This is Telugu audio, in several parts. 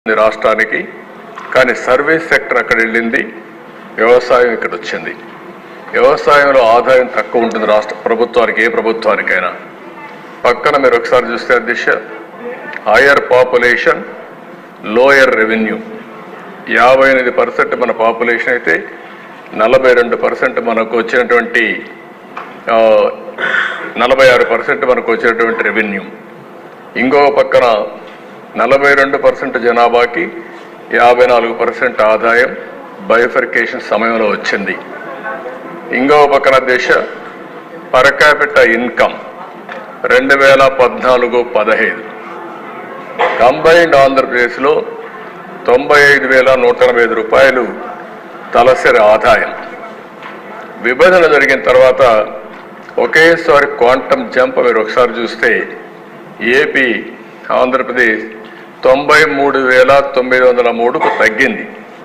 ఉంది రాష్ట్రానికి కానీ సర్వీస్ సెక్టర్ అక్కడ వెళ్ళింది వ్యవసాయం ఇక్కడ వచ్చింది వ్యవసాయంలో ఆదాయం తక్కువ ఉంటుంది రాష్ట్ర ప్రభుత్వానికి ఏ ప్రభుత్వానికైనా పక్కన మీరు ఒకసారి చూస్తే దిశ హయ్యర్ పాపులేషన్ లోయర్ రెవెన్యూ యాభై ఎనిమిది పర్సెంట్ మన పాపులేషన్ అయితే నలభై రెండు పర్సెంట్ మనకు వచ్చినటువంటి ఆ, నలభై ఆరు పర్సెంట్ మనకు వచ్చినటువంటి రెవెన్యూ ఇంకో పక్కన నలభై రెండు పర్సెంట్ జనాభాకి యాభై నాలుగు పర్సెంట్ ఆదాయం బయోఫికేషన్ సమయంలో వచ్చింది ఇంకో పక్కన దేశ పర్ క్యాపిటల్ ఇన్కమ్ రెండు వేల పద్నాలుగు పదహైదు కంబైన్డ్ ఆంధ్రప్రదేశ్లో తొంభై ఐదు వేల నూట ఎనభై ఐదు రూపాయలు తలసరి ఆదాయం విభజన జరిగిన తర్వాత ఒకేసారి క్వాంటమ్ జంప్ మీరు ఒకసారి చూస్తే ఏపీ ఆంధ్రప్రదేశ్ తొంభై మూడు వేల తొమ్మిది వందల మూడుకు తగ్గింది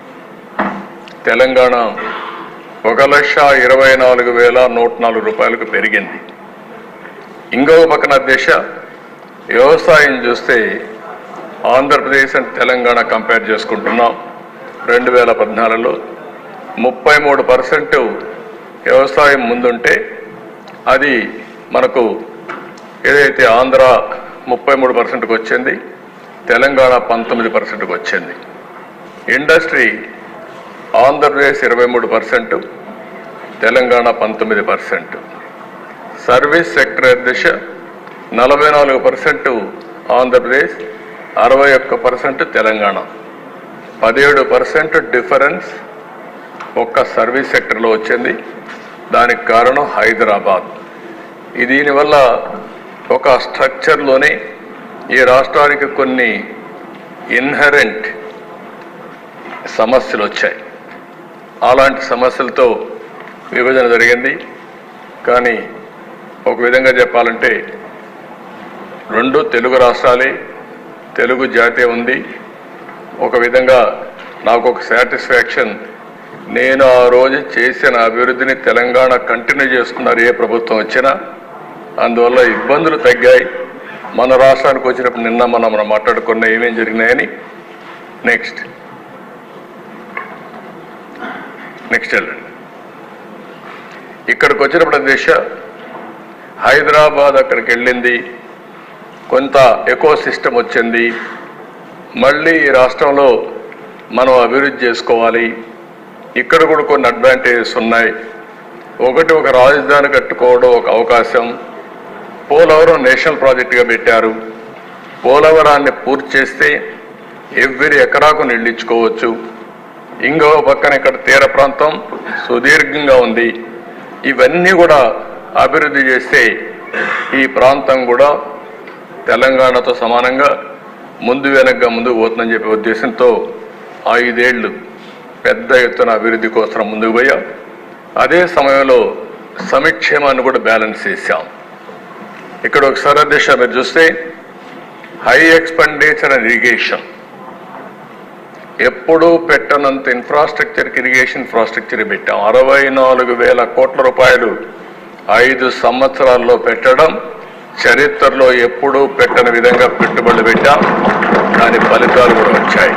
తెలంగాణ ఒక లక్ష ఇరవై నాలుగు వేల నూట నాలుగు రూపాయలకు పెరిగింది ఇంకో పక్కన దిశ వ్యవసాయం చూస్తే ఆంధ్రప్రదేశ్ అండ్ తెలంగాణ కంపేర్ చేసుకుంటున్నాం రెండు వేల పద్నాలుగులో ముప్పై మూడు పర్సెంట్ వ్యవసాయం ముందుంటే అది మనకు ఏదైతే ఆంధ్ర ముప్పై మూడు పర్సెంట్కి వచ్చింది తెలంగాణ పంతొమ్మిది పర్సెంట్కి వచ్చింది ఇండస్ట్రీ ఆంధ్రప్రదేశ్ ఇరవై మూడు పర్సెంట్ తెలంగాణ పంతొమ్మిది పర్సెంట్ సర్వీస్ సెక్టర్ దిశ నలభై నాలుగు పర్సెంట్ ఆంధ్రప్రదేశ్ అరవై ఒక్క పర్సెంట్ తెలంగాణ పదిహేడు పర్సెంట్ డిఫరెన్స్ ఒక్క సర్వీస్ సెక్టర్లో వచ్చింది దానికి కారణం హైదరాబాద్ ఈ దీనివల్ల ఒక స్ట్రక్చర్లోనే ఈ రాష్ట్రానికి కొన్ని ఇన్హరెంట్ సమస్యలు వచ్చాయి అలాంటి సమస్యలతో విభజన జరిగింది కానీ ఒక విధంగా చెప్పాలంటే రెండు తెలుగు రాష్ట్రాలే తెలుగు జాతి ఉంది ఒక విధంగా నాకు ఒక సాటిస్ఫాక్షన్ నేను ఆ రోజు చేసిన అభివృద్ధిని తెలంగాణ కంటిన్యూ చేస్తున్నారు ఏ ప్రభుత్వం వచ్చినా అందువల్ల ఇబ్బందులు తగ్గాయి మన రాష్ట్రానికి వచ్చినప్పుడు నిన్న మనం మనం మాట్లాడుకున్న ఏమేం జరిగినాయని నెక్స్ట్ నెక్స్ట్ వెళ్ళండి ఇక్కడికి వచ్చినప్పుడు దిశ హైదరాబాద్ అక్కడికి వెళ్ళింది కొంత ఎకో సిస్టమ్ వచ్చింది మళ్ళీ ఈ రాష్ట్రంలో మనం అభివృద్ధి చేసుకోవాలి ఇక్కడ కూడా కొన్ని అడ్వాంటేజెస్ ఉన్నాయి ఒకటి ఒక రాజధాని కట్టుకోవడం ఒక అవకాశం పోలవరం నేషనల్ ప్రాజెక్టుగా పెట్టారు పోలవరాన్ని పూర్తి చేస్తే ఎవ్రీ ఎకరాకు నీళ్ళు ఇచ్చుకోవచ్చు ఇంకో పక్కన ఇక్కడ తీర ప్రాంతం సుదీర్ఘంగా ఉంది ఇవన్నీ కూడా అభివృద్ధి చేస్తే ఈ ప్రాంతం కూడా తెలంగాణతో సమానంగా ముందు వెనక్గా ముందుకు పోతుందని చెప్పే ఉద్దేశంతో ఐదేళ్లు పెద్ద ఎత్తున అభివృద్ధి కోసం ముందుకు పోయాం అదే సమయంలో సమిక్షేమాన్ని కూడా బ్యాలెన్స్ చేశాం ఇక్కడ ఒకసారి దిశ మీరు చూస్తే హై ఎక్స్పెండిచర్ అండ్ ఇరిగేషన్ ఎప్పుడూ పెట్టనంత ఇన్ఫ్రాస్ట్రక్చర్ ఇరిగేషన్ ఇన్ఫ్రాస్ట్రక్చర్ పెట్టాం అరవై నాలుగు వేల కోట్ల రూపాయలు ఐదు సంవత్సరాల్లో పెట్టడం చరిత్రలో ఎప్పుడూ పెట్టని విధంగా పెట్టుబడులు పెట్టాం దాని ఫలితాలు కూడా వచ్చాయి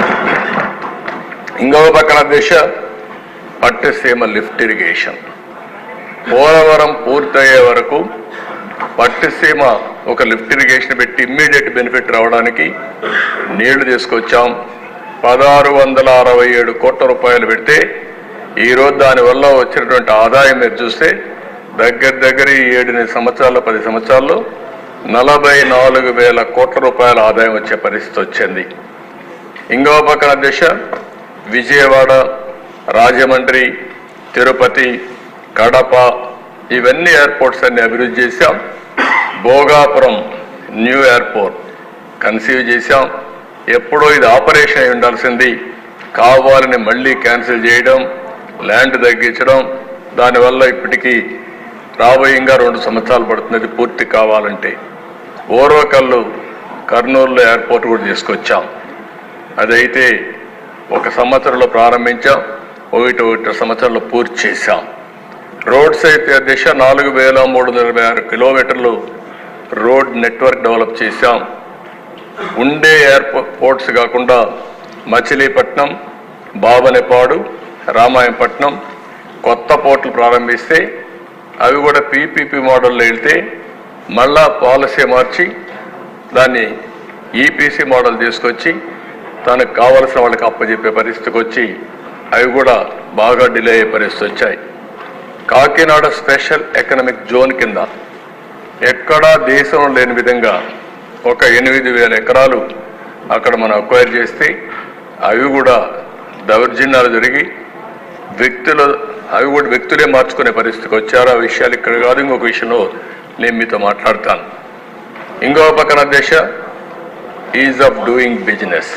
ఇంకో పక్కన దిశ పట్టిసీమ లిఫ్ట్ ఇరిగేషన్ పోలవరం పూర్తయ్యే వరకు పట్టిసీమ ఒక లిఫ్ట్ ఇరిగేషన్ పెట్టి ఇమ్మీడియట్ బెనిఫిట్ రావడానికి నీళ్లు తీసుకొచ్చాం పదహారు వందల అరవై ఏడు కోట్ల రూపాయలు పెడితే ఈరోజు దానివల్ల వచ్చినటువంటి ఆదాయం మీరు చూస్తే దగ్గర దగ్గర ఈ ఏడెనిమిది సంవత్సరాలు పది సంవత్సరాల్లో నలభై నాలుగు వేల కోట్ల రూపాయల ఆదాయం వచ్చే పరిస్థితి వచ్చింది ఇంకో పక్కన దిశ విజయవాడ రాజమండ్రి తిరుపతి కడప ఇవన్నీ ఎయిర్పోర్ట్స్ అన్ని అభివృద్ధి చేశాం భోగాపురం న్యూ ఎయిర్పోర్ట్ కన్సీవ్ చేశాం ఎప్పుడో ఇది ఆపరేషన్ అయి ఉండాల్సింది కావాలని మళ్ళీ క్యాన్సిల్ చేయడం ల్యాండ్ తగ్గించడం దానివల్ల ఇప్పటికీ రాబోయేగా రెండు సంవత్సరాలు పడుతుంది అది పూర్తి కావాలంటే ఓర్వకల్లు కర్నూలులో ఎయిర్పోర్ట్ కూడా తీసుకొచ్చాం అదైతే ఒక సంవత్సరంలో ప్రారంభించాం ఒకటి ఒకటి సంవత్సరంలో పూర్తి చేశాం రోడ్స్ అయితే దిశ నాలుగు వేల మూడు వందల ఇరవై ఆరు కిలోమీటర్లు రోడ్ నెట్వర్క్ డెవలప్ చేశాం ఉండే ఎయిర్పోర్ట్స్ కాకుండా మచిలీపట్నం బాబనపాడు రామాయపట్నం కొత్త పోర్టులు ప్రారంభిస్తే అవి కూడా పీపీపీ మోడల్లో వెళ్తే మళ్ళా పాలసీ మార్చి దాన్ని ఈపీసీ మోడల్ తీసుకొచ్చి తనకు కావలసిన వాళ్ళకి అప్పచెప్పే పరిస్థితికి వచ్చి అవి కూడా బాగా డిలే అయ్యే పరిస్థితి వచ్చాయి కాకినాడ స్పెషల్ ఎకనామిక్ జోన్ కింద ఎక్కడా దేశంలో లేని విధంగా ఒక ఎనిమిది వేల ఎకరాలు అక్కడ మనం అక్వైర్ చేస్తే అవి కూడా దౌర్జన్యాలు జరిగి వ్యక్తులు అవి కూడా వ్యక్తులే మార్చుకునే పరిస్థితికి వచ్చారు ఆ విషయాలు ఇక్కడ కాదు ఇంకొక విషయంలో నేను మీతో మాట్లాడతాను ఇంకో పక్కన దేశ ఈజ్ ఆఫ్ డూయింగ్ బిజినెస్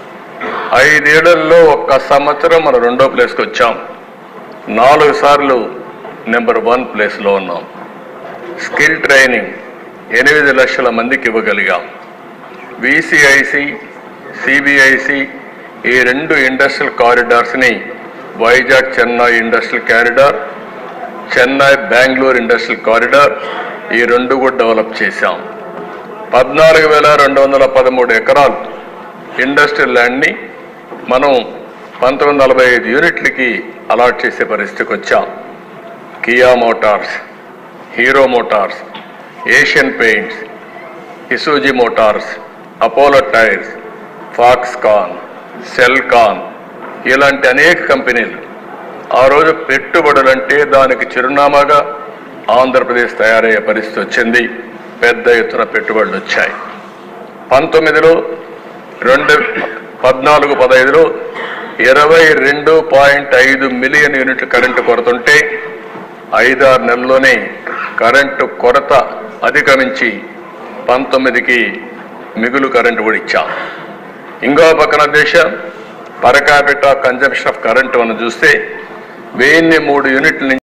ఐదేళ్లలో ఒక్క సంవత్సరం మనం రెండో ప్లేస్కి వచ్చాం నాలుగు సార్లు నెంబర్ వన్ ప్లేస్లో ఉన్నాం స్కిల్ ట్రైనింగ్ ఎనిమిది లక్షల మందికి ఇవ్వగలిగాం విసిఐసి సిబిఐసి ఈ రెండు ఇండస్ట్రియల్ కారిడార్స్ని Vizag Chennai industrial corridor Chennai Bengaluru industrial corridor ఈ రెండు కూడా డెవలప్ చేశాం పద్నాలుగు వేల రెండు వందల పదమూడు ఎకరాలు ఇండస్ట్రియల్ ల్యాండ్ని మనం పంతొమ్మిది వందల నలభై ఐదు యూనిట్లకి అలాట్ చేసే పరిస్థితికి వచ్చాం Kia Motors Hero Motors Asian Paints Isuzu Motors Apollo Tyres Foxconn Celkon ఇలాంటి అనేక కంపెనీలు ఆ రోజు పెట్టుబడులంటే దానికి చిరునామాగా ఆంధ్రప్రదేశ్ తయారయ్యే పరిస్థితి వచ్చింది పెద్ద ఎత్తున పెట్టుబడులు వచ్చాయి పంతొమ్మిదిలో రెండు పద్నాలుగు పదహైదులో ఇరవై రెండు పాయింట్ ఐదు మిలియన్ యూనిట్ల కరెంటు కొరతుంటే ఐదారు నెలల్లోనే కరెంటు కొరత అధిగమించి పంతొమ్మిదికి మిగులు కరెంటు కూడా ఇచ్చాం ఇంకో పక్కన దేశం పరకాపిట కన్జంప్షన్ ఆఫ్ కరెంటు మనం చూస్తే వెయ్యిన్ని మూడు యూనిట్ల నుంచి